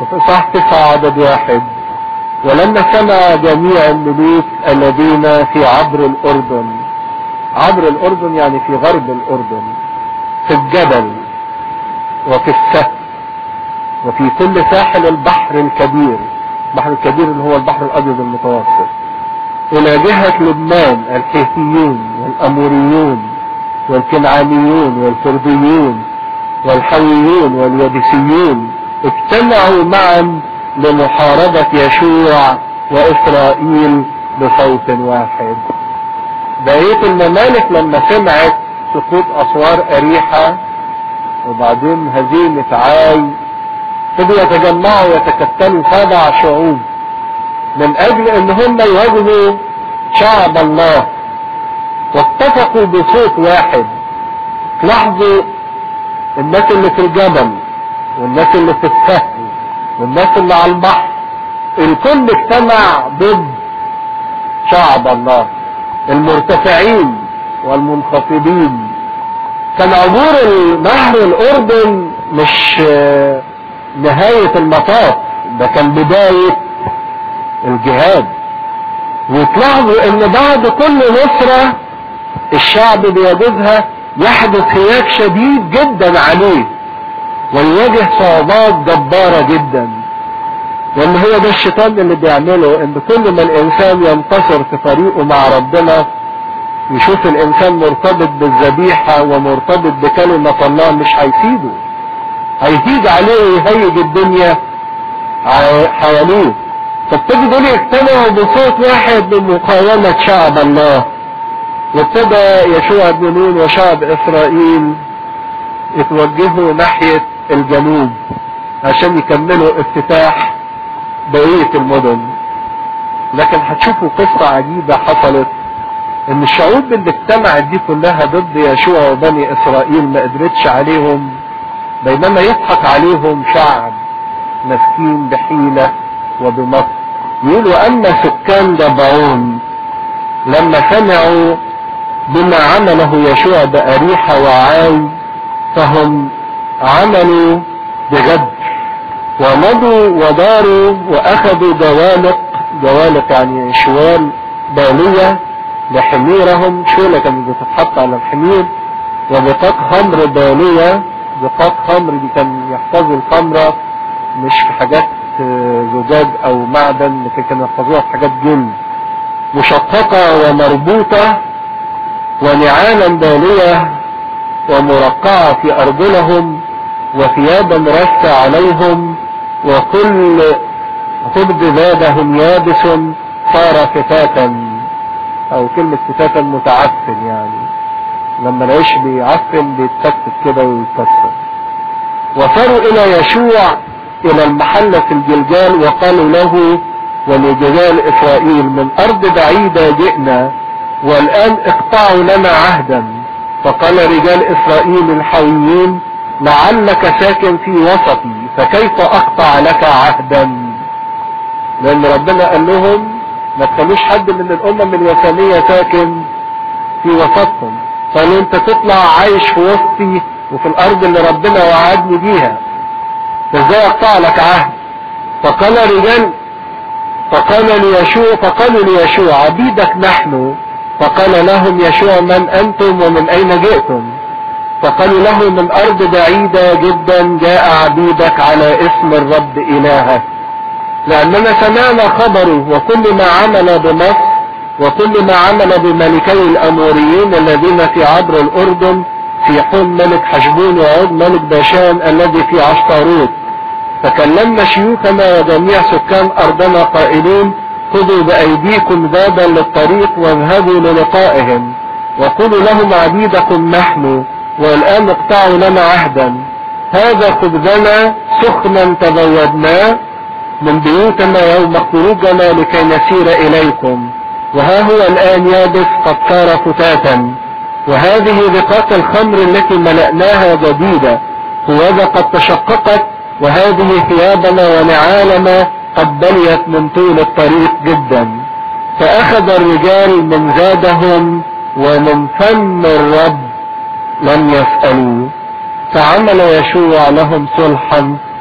وفي صح تسعة عدد واحد ولما سمع جميع الملوك الذين في عبر الأردن عبر الأردن يعني في غرب الأردن في الجبل وفي السهل وفي كل ساحل البحر الكبير البحر الكبير اللي هو البحر الأبيض المتوسط إلى جهة لبنان الحيثيون والأموريون والكنعانيون والكرديون والحويون واليابسيون اجتمعوا معا لمحاربة يشوع وإسرائيل بصوت واحد بقية الممالك لما سمعت سقوط أسوار أريحة وبعدين هزيمة عاي ابتدوا يتجمعوا ويتكتلوا سبع شعوب من أجل إن هم يواجهوا شعب الله واتفقوا بصوت واحد تلاحظوا الناس اللي في الجبل والناس اللي في السهل والناس اللي على البحر الكل اجتمع ضد شعب الله المرتفعين والمنخفضين كان عبور نهر الاردن مش نهاية المطاف ده كان بداية الجهاد وتلاحظوا ان بعد كل نصرة الشعب بيجوزها يحدث هياج شديد جدا عليه ويواجه صعوبات جبارة جدا لان هو ده الشيطان اللي بيعمله ان كل ما الانسان ينتصر في طريقه مع ربنا يشوف الانسان مرتبط بالذبيحة ومرتبط بكلمة الله مش هيسيبه هيهيج عليه ويهيج الدنيا حواليه فابتدوا دول يجتمعوا بصوت واحد بمقاومة شعب الله وابتدى يشوع بن نون وشعب اسرائيل يتوجهوا ناحية الجنوب عشان يكملوا افتتاح بقية المدن لكن هتشوفوا قصة عجيبة حصلت ان الشعوب اللي اجتمعت دي كلها ضد يشوع وبني اسرائيل ما قدرتش عليهم بينما يضحك عليهم شعب مسكين بحيلة وبمكر يقولوا اما سكان جبعون لما سمعوا بما عمله يشوع بأريحة وعاي فهم عملوا بغدر ومضوا وداروا واخذوا جوالق جوالق يعني شوال بالية لحميرهم شولة كانت بتتحط على الحمير وبطاق خمر بالية بطاق خمر دي كان يحفظوا الخمرة مش في حاجات زجاج او معدن لكن كانوا يحفظوها في حاجات جلد مشققة ومربوطة ونعالا بالية ومرقعة في أرجلهم وثيابا رشة عليهم وكل خبز زادهم يابس صار فتاتا أو كلمة فتاتا متعفن يعني لما العيش بيعفن بيتفتت كده ويتكسر وصاروا إلى يشوع إلى المحلة في الجلجال وقالوا له ولجلال إسرائيل من أرض بعيدة جئنا والآن اقطعوا لنا عهدا فقال رجال إسرائيل الحويين لعلك ساكن في وسطي فكيف أقطع لك عهدا لأن ربنا قال لهم ما تخلوش حد من الأمم الوثنية ساكن في وسطهم قالوا أنت تطلع عايش في وسطي وفي الأرض اللي ربنا وعدني بيها فازاي أقطع لك عهد فقال رجال فقال ليشوع فقالوا ليشوع عبيدك نحن فقال لهم يشوع من أنتم ومن أين جئتم فقالوا له من أرض بعيدة جدا جاء عبيدك على اسم الرب إلهك لأننا سمعنا خبره وكل ما عمل بمصر وكل ما عمل بملكي الأموريين الذين في عبر الأردن في حل ملك حشبون وعود ملك باشان الذي في عشتاروت فكلمنا شيوخنا وجميع سكان أرضنا قائلين خذوا بأيديكم بابا للطريق واذهبوا للقائهم وقولوا لهم عبيدكم نحن والآن اقطعوا لنا عهدا هذا خبزنا سخنا تبودناه من بيوتنا يوم خروجنا لكي نسير إليكم وها هو الآن يابس قد صار فتاتا وهذه رقاق الخمر التي ملأناها جديدة هوذا قد تشققت وهذه ثيابنا ونعالنا قد بليت من طول الطريق جدا فأخذ الرجال من زادهم ومن فم الرب لم يسألوا فعمل يشوع لهم صلحا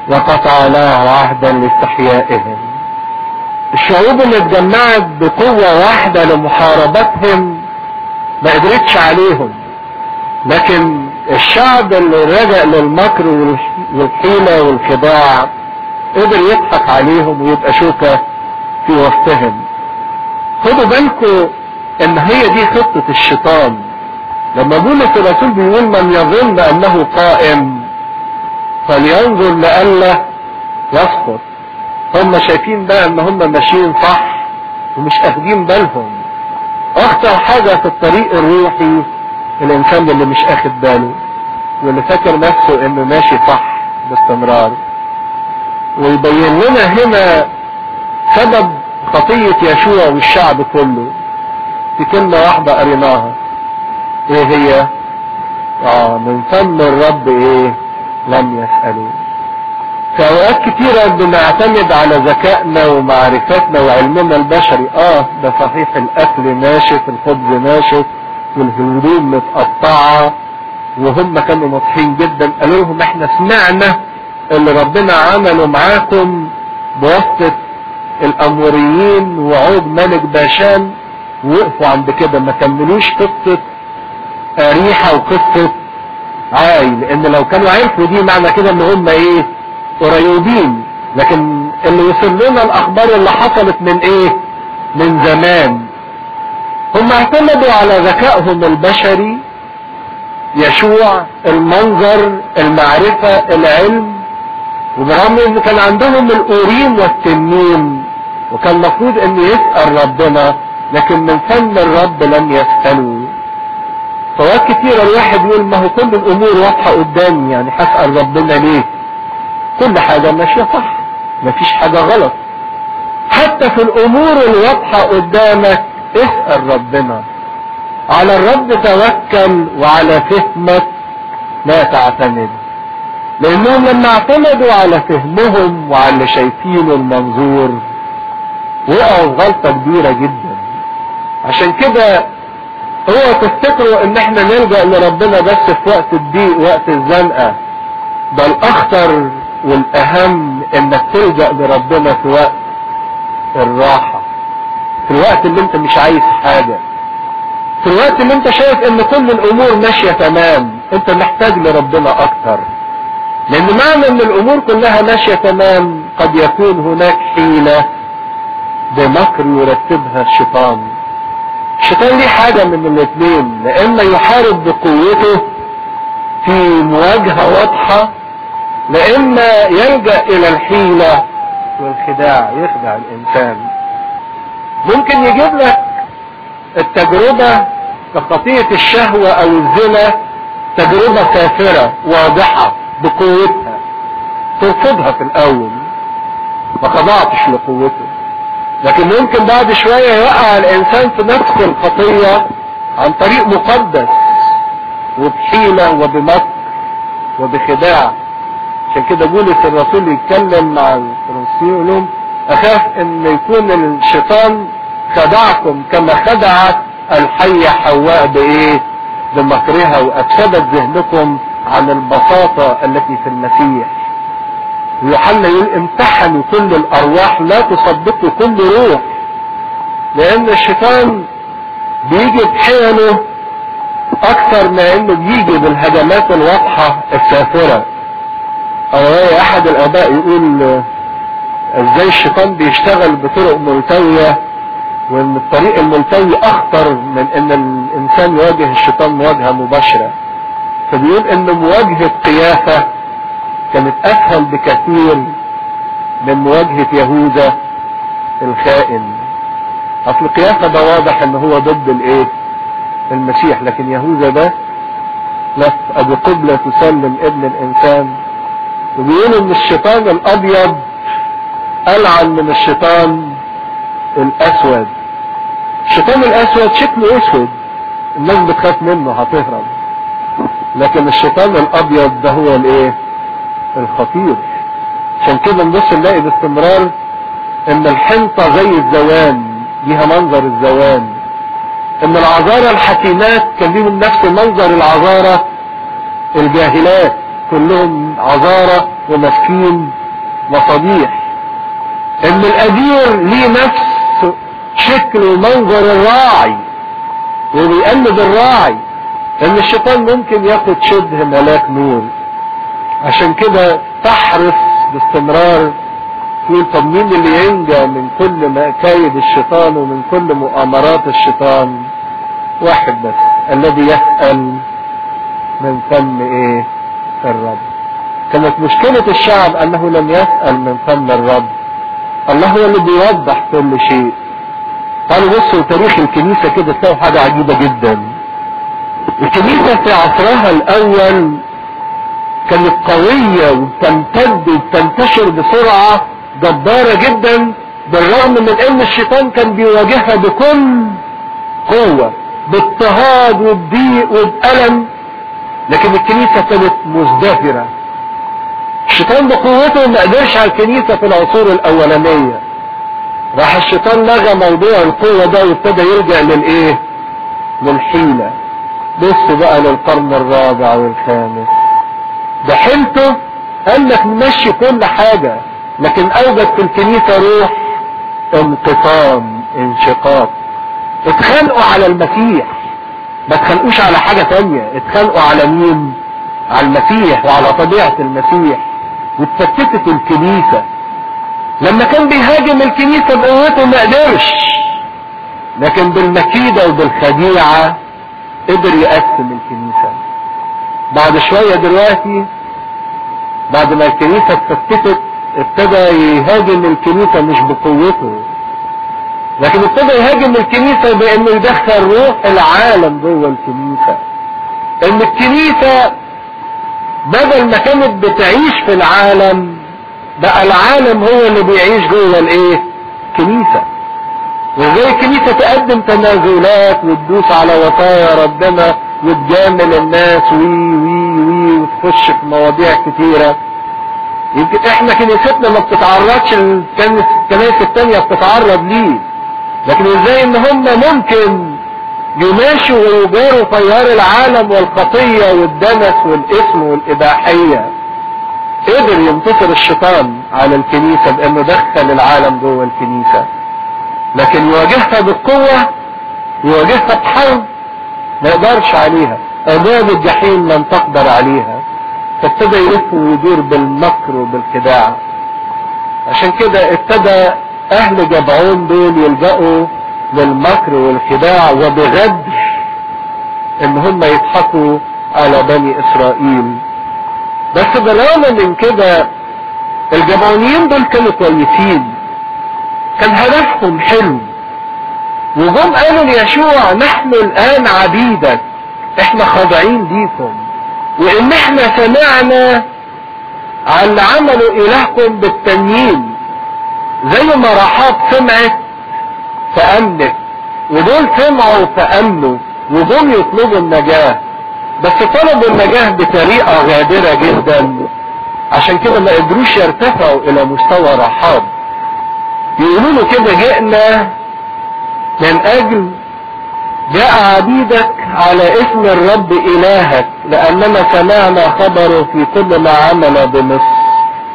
وقطع له عهدا لاستحيائهم الشعوب اللي اتجمعت بقوة واحدة لمحاربتهم ما قدرتش عليهم لكن الشعب اللي رجع للمكر والحيلة والخداع قدر يضحك عليهم ويبقى شوكة في وسطهم خدوا بالكم ان هي دي خطة الشيطان لما بولس الرسول بيقول من يظن انه قائم فلينظر لألا يسقط هم شايفين بقى ان هم ماشيين صح ومش اخدين بالهم اخطر حاجة في الطريق الروحي الانسان اللي مش اخد باله واللي فاكر نفسه انه ماشي صح باستمرار ويبين لنا هنا سبب خطية يشوع والشعب كله في كلمة واحدة قريناها ايه هي اه من فم الرب ايه لم يسألوا في اوقات كتيرة بنعتمد على ذكائنا ومعرفتنا وعلمنا البشري اه ده صحيح الاكل ناشف الخبز ناشف والهدوم متقطعة وهم كانوا ناطحين جدا قالوا لهم احنا سمعنا اللي ربنا عمله معاكم بواسطة الاموريين وعود ملك باشان ووقفوا عند كده ما كملوش قصة اريحة وقصة عاي لان لو كانوا عرفوا دي معنى كده ان هم ايه قريبين لكن اللي وصل لنا الاخبار اللي حصلت من ايه من زمان هم اعتمدوا على ذكائهم البشري يشوع المنظر المعرفة العلم وبرغم ان كان عندهم الاوريم والتنين وكان المفروض ان يسأل ربنا لكن من فم الرب لم يسألوا فوقت كتير الواحد يقول ما هو كل الامور واضحة قدامي يعني هسأل ربنا ليه كل حاجة ماشية صح مفيش حاجة غلط حتى في الامور الواضحة قدامك اسأل ربنا على الرب توكل وعلى فهمك لا تعتمد لانهم لما اعتمدوا على فهمهم وعلى اللي شايفينه المنظور وقعوا في غلطة كبيرة جدا عشان كده هو تفتكروا ان احنا نلجأ لربنا بس في وقت الضيق وقت الزنقة ده الاخطر والاهم انك تلجأ لربنا في وقت الراحة في الوقت اللي انت مش عايز حاجة في الوقت اللي انت شايف ان كل الامور ماشية تمام انت محتاج لربنا اكتر لان معنى ان الامور كلها ماشية تمام قد يكون هناك حيلة بمكر يرتبها الشيطان الشيطان ليه حاجة من الاثنين لإما يحارب بقوته في مواجهة واضحة لإما يلجأ إلى الحيلة والخداع يخدع الإنسان ممكن يجيب لك التجربة كخطية الشهوة أو الزنا تجربة سافرة واضحة بقوتها ترفضها في الأول ما خضعتش لقوته لكن ممكن بعد شوية يقع الانسان في نفس الخطية عن طريق مقدس وبحيلة وبمكر وبخداع عشان كده بولس الرسول يتكلم مع الفرنسيين يقول لهم اخاف ان يكون الشيطان خدعكم كما خدعت الحية حواء بايه بمكرها وافسدت ذهنكم عن البساطة التي في المسيح يوحنا يقول امتحنوا كل الارواح لا تصدقوا كل روح لان الشيطان بيجي بحيله اكثر ما انه بيجي بالهجمات الواضحة السافرة او احد الاباء يقول ازاي الشيطان بيشتغل بطرق ملتوية وان الطريق الملتوي اخطر من ان الانسان يواجه الشيطان مواجهة مباشرة فبيقول ان مواجهة قيافة كانت اسهل بكثير من مواجهة يهوذا الخائن اصل قيافة ده واضح ان هو ضد الايه المسيح لكن يهوذا ده لا ابو قبلة تسلم ابن الانسان وبيقولوا ان الشيطان الابيض العن من الشيطان الاسود الشيطان الاسود شكله اسود الناس بتخاف منه هتهرب لكن الشيطان الابيض ده هو الايه الخطير عشان كده نبص نلاقي باستمرار ان الحنطة زي الزوان ليها منظر الزوان ان العذارى الحكيمات كان ليهم نفس منظر العذارى الجاهلات كلهم عذارى وماسكين مصابيح ان القدير ليه نفس شكل ومنظر الراعي وبيقلد الراعي ان الشيطان ممكن ياخد شبه ملاك نور عشان كده تحرص باستمرار تقول طب مين اللي ينجى من كل مكايد الشيطان ومن كل مؤامرات الشيطان واحد بس الذي يسأل من فم ايه الرب كانت مشكلة الشعب انه لم يسأل من فم الرب الله هو اللي بيوضح كل شيء تعالوا بصوا تاريخ الكنيسة كده تلاقوا حاجة عجيبة جدا الكنيسة في عصرها الاول كانت قوية وبتمتد وبتنتشر بسرعة جبارة جدا بالرغم من ان الشيطان كان بيواجهها بكل قوة باضطهاد وبضيق وبألم لكن الكنيسة كانت مزدهرة الشيطان بقوته ما قدرش على الكنيسة في العصور الأولانية راح الشيطان لغى موضوع القوة ده وابتدى يرجع للإيه؟ للحيلة بص بقى للقرن الرابع والخامس ده حيلته قال لك نمشي كل حاجة لكن أوجد في الكنيسة روح انقسام انشقاق اتخانقوا على المسيح ما اتخانقوش على حاجة تانية اتخانقوا على مين على المسيح وعلى طبيعة المسيح واتفتتت الكنيسة لما كان بيهاجم الكنيسة بقوته ما قدرش لكن بالمكيدة وبالخديعة قدر يقسم الكنيسة بعد شوية دلوقتي بعد ما الكنيسة اتفتتت ابتدى يهاجم الكنيسة مش بقوته لكن ابتدى يهاجم الكنيسة بانه يدخل روح العالم جوه الكنيسة ان الكنيسة بدل ما كانت بتعيش في العالم بقى العالم هو اللي بيعيش جوه الايه كنيسة وازاي الكنيسة تقدم تنازلات وتدوس على وصايا ربنا وتجامل الناس وي وي وي وتخش في مواضيع كتيرة يمكن احنا كنيستنا ما بتتعرضش الكنائس التانية بتتعرض ليه لكن ازاي ان هم ممكن يماشوا ويجاروا تيار العالم والخطية والدنس والاسم والاباحية قدر ينتصر الشيطان على الكنيسة بانه دخل العالم جوه الكنيسة لكن يواجهها بالقوة يواجهها بحرب ما يقدرش عليها ابواب الجحيم لم تقدر عليها فابتدى يلف ويدور بالمكر وبالخداع عشان كده ابتدى اهل جبعون دول يلجأوا للمكر والخداع وبغدر ان هم يضحكوا على بني اسرائيل بس بالرغم من كده الجبعونيين دول كانوا كويسين كان هدفهم حلو وجم قالوا ليشوع نحن الان عبيدك احنا خاضعين ليكم وان احنا سمعنا عن اللي عملوا الهكم بالتنيين زي ما رحاب سمعت فامنت ودول سمعوا فامنوا وجم يطلبوا النجاة بس طلبوا النجاة بطريقة غادرة جدا عشان كده ما قدروش يرتفعوا الى مستوى رحاب يقولوا له كده جئنا من اجل جاء عبيدك على اسم الرب الهك لاننا سمعنا خبره في كل ما عمل بمصر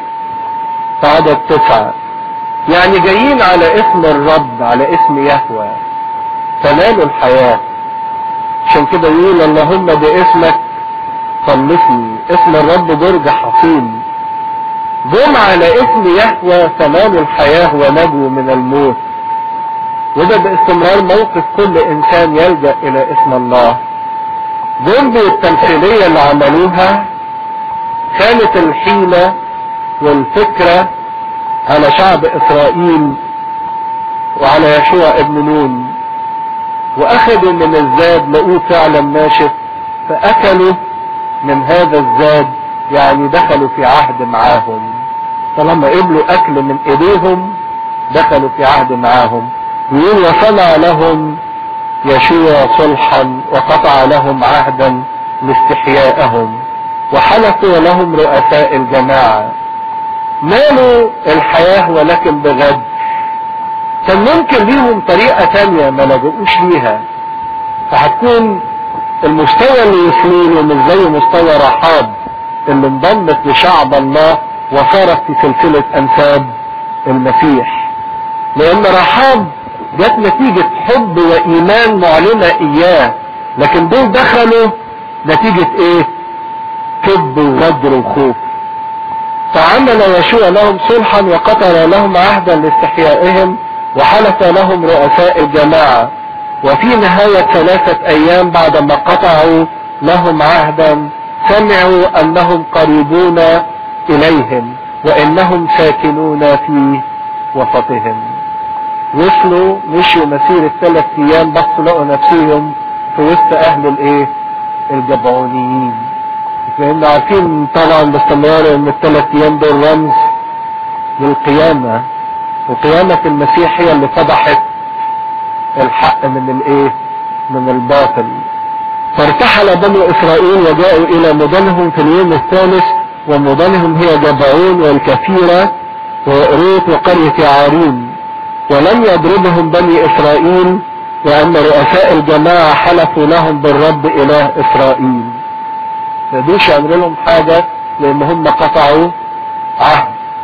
في عدد تسعة يعني جايين على اسم الرب على اسم يهوى فنالوا الحياة عشان كده يقول اللهم باسمك خلصني اسم الرب برج حصين جم على اسم يهوى فنالوا الحياة ونجوا من الموت وده باستمرار موقف كل انسان يلجأ الى اسم الله جم بالتمثيلية اللي عملوها كانت الحيلة والفكرة على شعب اسرائيل وعلى يشوع ابن نون واخذوا من الزاد لقوه فعلا ناشف فاكلوا من هذا الزاد يعني دخلوا في عهد معاهم طالما قبلوا اكل من ايديهم دخلوا في عهد معاهم يقول وصنع لهم يشوع صلحا وقطع لهم عهدا لاستحيائهم وحلفوا لهم رؤساء الجماعة نالوا الحياة ولكن بغد كان ممكن ليهم طريقة تانية ما لجؤوش ليها فهتكون المستوى اللي يصلوا له مش زي مستوى رحاب اللي انضمت لشعب الله وصارت في سلسلة انساب المسيح لان رحاب جت نتيجة حب وايمان معلنة اياه لكن دول دخلوا نتيجة ايه كذب وغدر وخوف فعمل يشوع لهم صلحا وقتل لهم عهدا لاستحيائهم وحلف لهم رؤساء الجماعة وفي نهاية ثلاثة ايام بعدما قطعوا لهم عهدا سمعوا انهم قريبون اليهم وانهم ساكنون في وسطهم وصلوا مشوا مسيرة ثلاث ايام بصوا لقوا نفسهم في وسط اهل الايه الجبعونيين لان عارفين طبعا باستمرار ان الثلاث ايام دول رمز للقيامة وقيامة المسيح هي اللي فضحت الحق من الايه من الباطل فارتحل بنو اسرائيل وجاءوا الى مدنهم في اليوم الثالث ومدنهم هي جبعون والكثيرة وروت وقرية عارين ولم يضربهم بني اسرائيل وان رؤساء الجماعة حلفوا لهم بالرب اله اسرائيل ما قدروش يعملوا لهم حاجة لان هم قطعوا عهد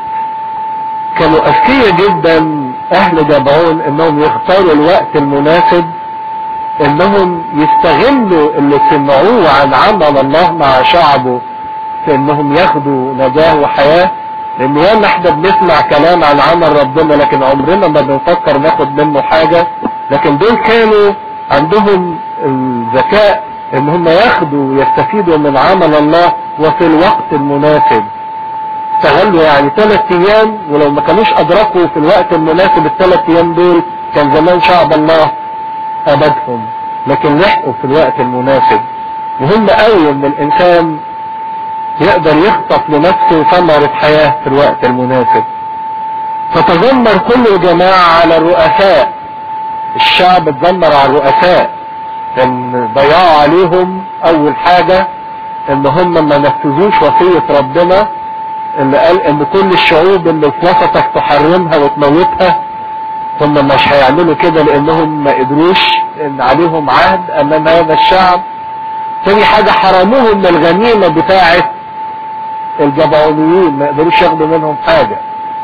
كانوا اذكياء جدا اهل جبعون انهم يختاروا الوقت المناسب انهم يستغلوا اللي سمعوه عن عمل الله مع شعبه في انهم ياخدوا نجاة وحياة لان ياما احنا بنسمع كلام عن عمل ربنا لكن عمرنا ما بنفكر ناخد منه حاجة لكن دول كانوا عندهم الذكاء ان هم ياخدوا ويستفيدوا من عمل الله وفي الوقت المناسب استغلوا يعني ثلاث ايام ولو ما كانوش ادركوا في الوقت المناسب الثلاث ايام دول كان زمان شعب الله ابدهم لكن لحقوا في الوقت المناسب مهم قوي ان الانسان يقدر يخطف لنفسه ثمرة حياة في الوقت المناسب فتذمر كل الجماعة على الرؤساء الشعب اتذمر على الرؤساء ان ضيعوا عليهم اول حاجة ان هم ما نفذوش وصية ربنا اللي قال ان كل الشعوب اللي في وسطك تحرمها وتموتها هم مش هيعملوا كده لانهم ما قدروش ان عليهم عهد امام هذا الشعب تاني حاجة حرموهم من الغنيمة بتاعة الجبعونيين ما قدروش ياخدوا منهم حاجة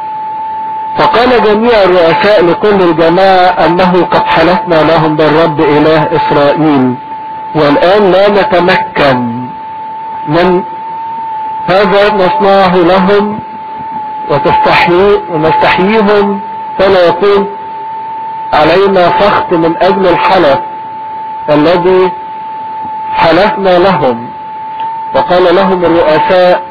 فقال جميع الرؤساء لكل الجماعة انه قد حلفنا لهم بالرب اله اسرائيل والان لا نتمكن من هذا نصنعه لهم وتستحيي ونستحييهم فلا يكون علينا سخط من اجل الحلف الذي حلفنا لهم وقال لهم الرؤساء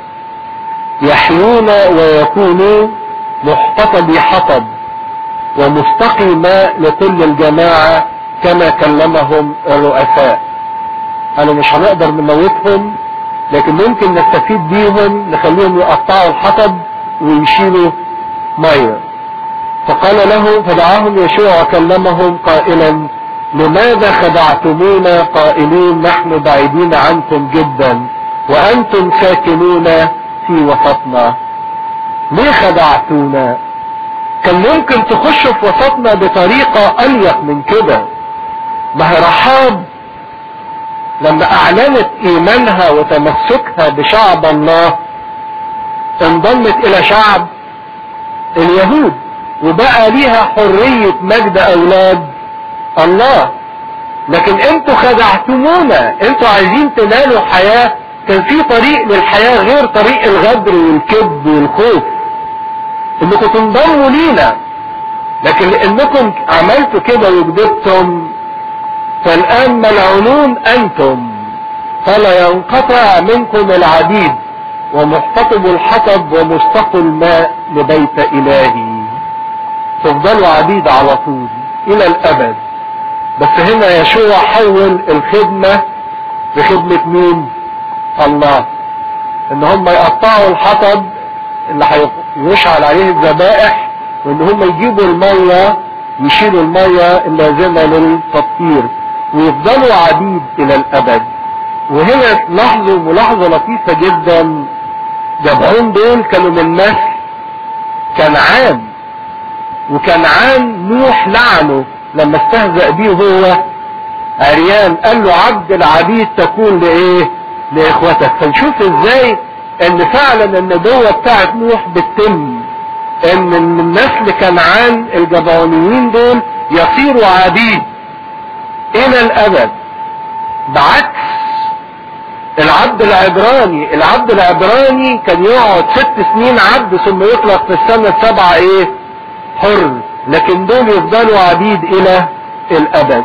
يحيون ويكونوا محتطبي حطب ومستقي ماء لكل الجماعة كما كلمهم الرؤساء قالوا مش هنقدر نموتهم لكن ممكن نستفيد بيهم نخليهم يقطعوا الحطب ويشيلوا ميه فقال له فدعاهم يشوع وكلمهم قائلا لماذا خدعتمونا قائلين نحن بعيدين عنكم جدا وانتم ساكنون في وسطنا ليه خدعتونا كان ممكن تخشوا في وسطنا بطريقة اليق من كده ما هي رحاب لما اعلنت ايمانها وتمسكها بشعب الله انضمت الى شعب اليهود وبقى ليها حرية مجد اولاد الله لكن انتوا خدعتمونا انتوا عايزين تنالوا حياة كان في طريق للحياة غير طريق الغدر والكذب والخوف انكم تنضموا لينا لكن لانكم عملتوا كده وكذبتم فالان ملعونون انتم فلا ينقطع منكم العبيد ومحتطب الحطب ومستقوا الماء لبيت الهي تفضلوا عبيد على طول الى الابد بس هنا يشوع حول الخدمة بخدمة مين الله ان هم يقطعوا الحطب اللي هيشعل عليه الذبائح وان هم يجيبوا المية يشيلوا المية اللازمة للتطهير ويفضلوا عبيد الى الابد وهنا لاحظوا ملاحظة لطيفة جدا جبعون دول كانوا من نسل كنعان وكنعان نوح لعنه لما استهزأ بيه هو عريان قال له عبد العبيد تكون لايه لاخوتك فنشوف ازاي ان فعلا النبوة بتاعت نوح بتتم ان من نسل كنعان الجبعونيين دول يصيروا عبيد الى الابد بعكس العبد العبراني العبد العبراني كان يقعد ست سنين عبد ثم يطلق في السنة السبعة ايه حر لكن دول يفضلوا عبيد الى الابد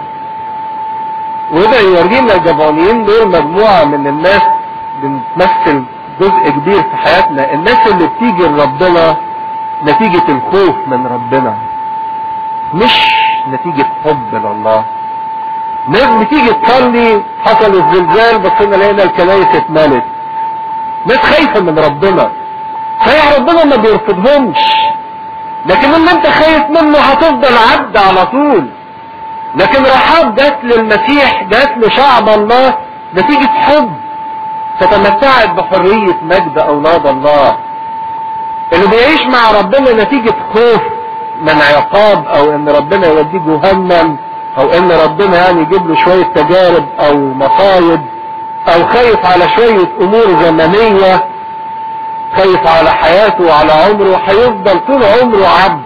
وده يورينا الجبعونيين دول مجموعة من الناس بتمثل جزء كبير في حياتنا الناس اللي بتيجي لربنا نتيجة الخوف من ربنا مش نتيجة حب لله ناس بتيجي تصلي حصل الزلزال بصينا لقينا الكنايس اتملت ناس خايفة من ربنا صحيح ربنا ما بيرفضهمش لكن لما انت خايف منه هتفضل عبد على طول لكن رحاب جات للمسيح جات لشعب الله نتيجة حب فتمتعت بحرية مجد أولاد الله اللي بيعيش مع ربنا نتيجة خوف من عقاب أو إن ربنا يوديه جهنم أو إن ربنا يعني يجيب له شوية تجارب أو مصايب أو خايف على شوية أمور زمنية خايف على حياته وعلى عمره هيفضل طول عمره عبد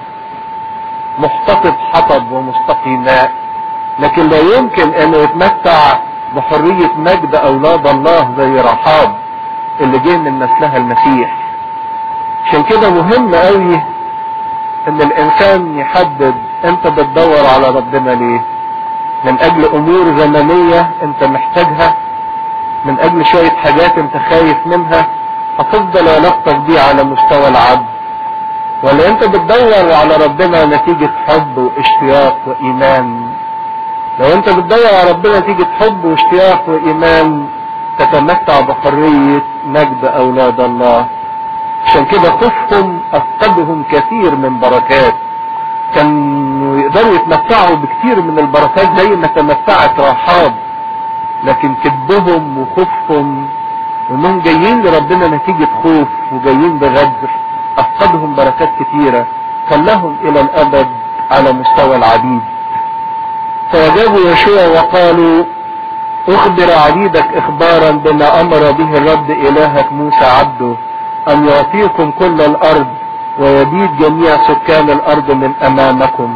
محتطب حطب ومستقي ماء لكن لا يمكن انه يتمتع بحرية مجد اولاد الله زي رحاب اللي جه من نسلها المسيح عشان كده مهم قوي ان الانسان يحدد انت بتدور على ربنا ليه من اجل امور زمنية انت محتاجها من اجل شوية حاجات انت خايف منها هتفضل علاقتك دي على مستوى العبد ولا انت بتدور على ربنا نتيجة حب واشتياق وايمان لو انت بتدور على ربنا نتيجة حب واشتياق وايمان تتمتع بحرية مجد اولاد الله عشان كده خوفهم افقدهم كثير من بركات كانوا يقدروا يتمتعوا بكثير من البركات زي ما تمتعت رحاب لكن كذبهم وخوفهم انهم جايين لربنا نتيجة خوف وجايين بغدر افقدهم بركات كثيرة خلاهم الى الابد على مستوى العبيد فاجابوا يشوع وقالوا اخبر عبيدك اخبارا بما امر به الرب الهك موسى عبده ان يعطيكم كل الارض ويبيد جميع سكان الارض من امامكم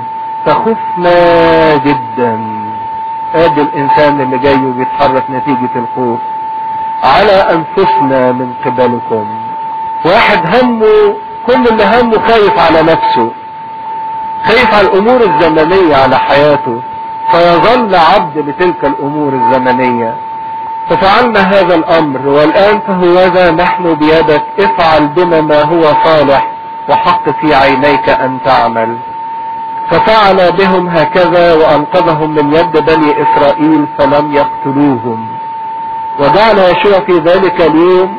فخفنا جدا ادي الانسان اللي جاي وبيتحرك نتيجة الخوف على انفسنا من قبلكم واحد همه كل اللي همه خايف على نفسه خايف على الامور الزمنية على حياته فيظل عبد لتلك الامور الزمنية ففعلنا هذا الامر والان فهوذا نحن بيدك افعل بنا ما هو صالح وحق في عينيك ان تعمل ففعل بهم هكذا وانقذهم من يد بني اسرائيل فلم يقتلوهم وجعل يشوع في ذلك اليوم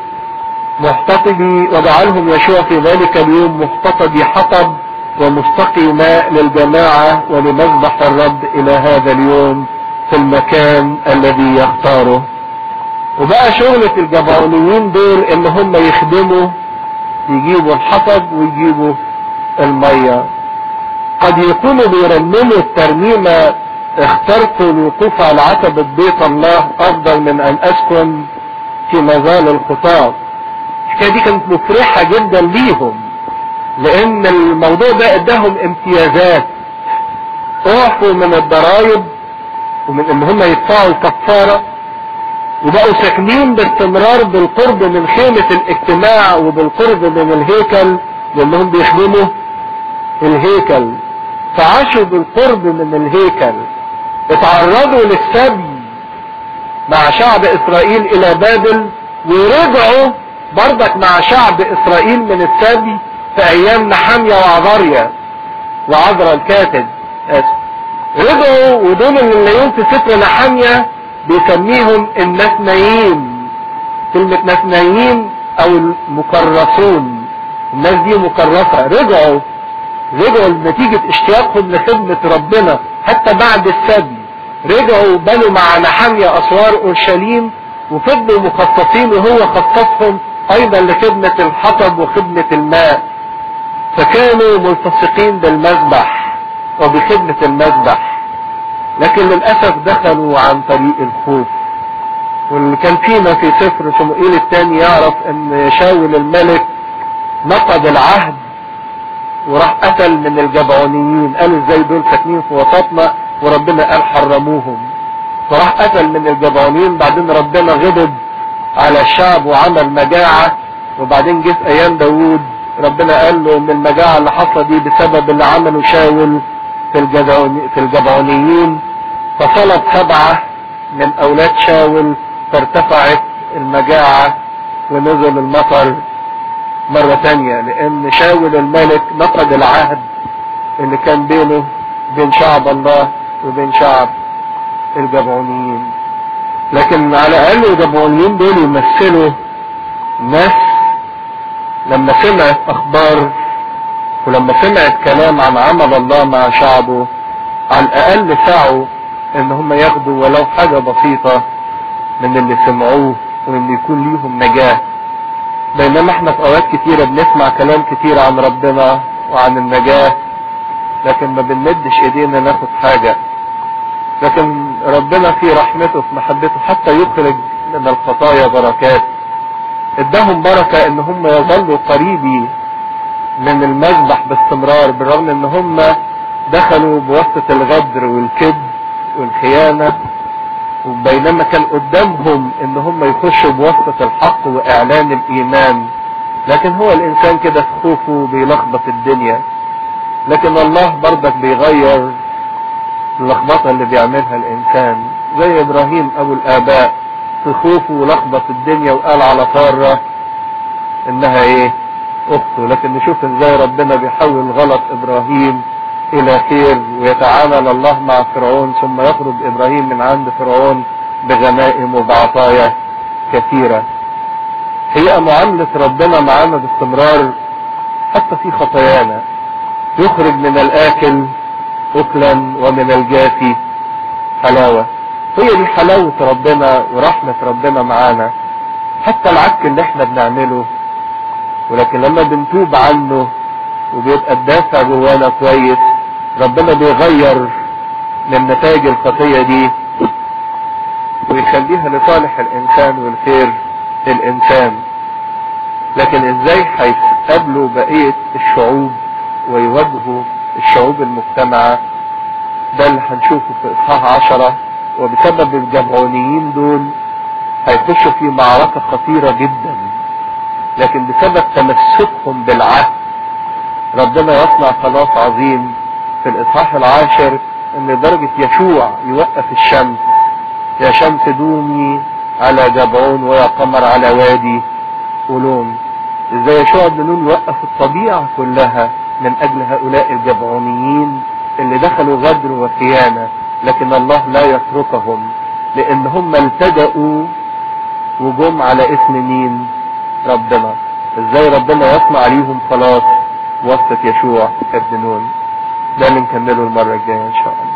محتطبي وجعلهم يشوع في ذلك اليوم محتطبي حطب ومستقي ماء للجماعة ولمذبح الرب الى هذا اليوم في المكان الذي يختاره وبقى شغلة الجبعونيين دول ان هم يخدموا يجيبوا الحطب ويجيبوا المية قد يكونوا بيرنموا الترنيمة اخترت الوقوف على عتبة بيت الله افضل من ان اسكن في مزال الخطاب الحكاية دي كانت مفرحة جدا ليهم لان الموضوع ده اداهم امتيازات اعفوا من الضرائب ومن ان هم يدفعوا الكفارة وبقوا ساكنين باستمرار بالقرب من خيمة الاجتماع وبالقرب من الهيكل لانهم بيخدموا الهيكل فعاشوا بالقرب من الهيكل اتعرضوا للسبي مع شعب اسرائيل الى بابل ورجعوا برضك مع شعب اسرائيل من السبي في ايام نحمية وعذاريا وعذرا الكاتب اسف رجعوا ودول اللي نلاقيهم في سفر نحمية بيسميهم النثنيين كلمة نثنيين او المكرسون الناس دي مكرسة رجعوا رجعوا نتيجة اشتياقهم لخدمة ربنا حتى بعد السبي رجعوا بنوا مع نحمية اسوار اورشليم وفضلوا مخصصين وهو خصصهم ايضا لخدمة الحطب وخدمة الماء فكانوا ملتصقين بالمذبح وبخدمة المذبح لكن للأسف دخلوا عن طريق الخوف واللي كان فينا في سفر صموئيل الثاني يعرف ان شاول الملك نقض العهد وراح قتل من الجبعونيين قالوا ازاي دول ساكنين في وسطنا وربنا قال حرموهم فراح قتل من الجبعونيين بعدين ربنا غضب على الشعب وعمل مجاعة وبعدين جه في ايام داوود ربنا قال له ان المجاعة اللي حصل دي بسبب اللي عمله شاول في الجبعوني في الجبعونيين فصلب سبعة من اولاد شاول فارتفعت المجاعة ونزل المطر مرة تانية لان شاول الملك نقض العهد اللي كان بينه بين شعب الله وبين شعب الجبعونيين لكن على الاقل الجبعونيين دول يمثلوا ناس لما سمعت اخبار ولما سمعت كلام عن عمل الله مع شعبه على الاقل سعوا ان هم ياخدوا ولو حاجة بسيطة من اللي سمعوه وان يكون ليهم نجاة بينما احنا في اوقات كتيرة بنسمع كلام كتير عن ربنا وعن النجاة لكن ما بنمدش ايدينا ناخد حاجة لكن ربنا في رحمته في محبته حتى يخرج من الخطايا بركات اداهم بركة ان هم يظلوا قريبي من المذبح باستمرار بالرغم ان هم دخلوا بواسطة الغدر والكذب والخيانة وبينما كان قدامهم ان هم يخشوا بواسطة الحق واعلان الايمان لكن هو الانسان كده في خوفه بيلخبط الدنيا لكن الله برضك بيغير اللخبطة اللي بيعملها الانسان زي ابراهيم ابو الاباء في خوفه ولخبط الدنيا وقال على سارة انها ايه اخته لكن نشوف ازاي ربنا بيحول غلط ابراهيم الى خير ويتعامل الله مع فرعون ثم يخرج ابراهيم من عند فرعون بغنائم وبعطايا كثيرة هي معاملة ربنا معانا باستمرار حتى في خطايانا يخرج من الاكل اكلا ومن الجافي حلاوة هي دي حلاوة ربنا ورحمة ربنا معانا حتى العك اللي احنا بنعمله ولكن لما بنتوب عنه وبيبقى الدافع جوانا كويس ربنا بيغير من نتائج الخطية دي ويخليها لصالح الانسان والخير للانسان لكن ازاي هيقابلوا بقية الشعوب ويواجهوا الشعوب المجتمعة ده اللي هنشوفه في اصحاح عشرة وبسبب الجمعونيين دول هيخشوا في معركة خطيرة جدا لكن بسبب تمسكهم بالعهد ربنا يصنع خلاص عظيم في الاصحاح العاشر ان لدرجة يشوع يوقف الشمس يا شمس دومي على جبعون ويا قمر على وادي أولون ازاي يشوع بن نون يوقف الطبيعة كلها من اجل هؤلاء الجبعونيين اللي دخلوا غدر وخيانة لكن الله لا يتركهم لان هم التجأوا وجم على اسم مين ربنا ازاي ربنا يصنع ليهم خلاص وسط يشوع ابن نون ده اللي نكمله المرة الجاية ان شاء الله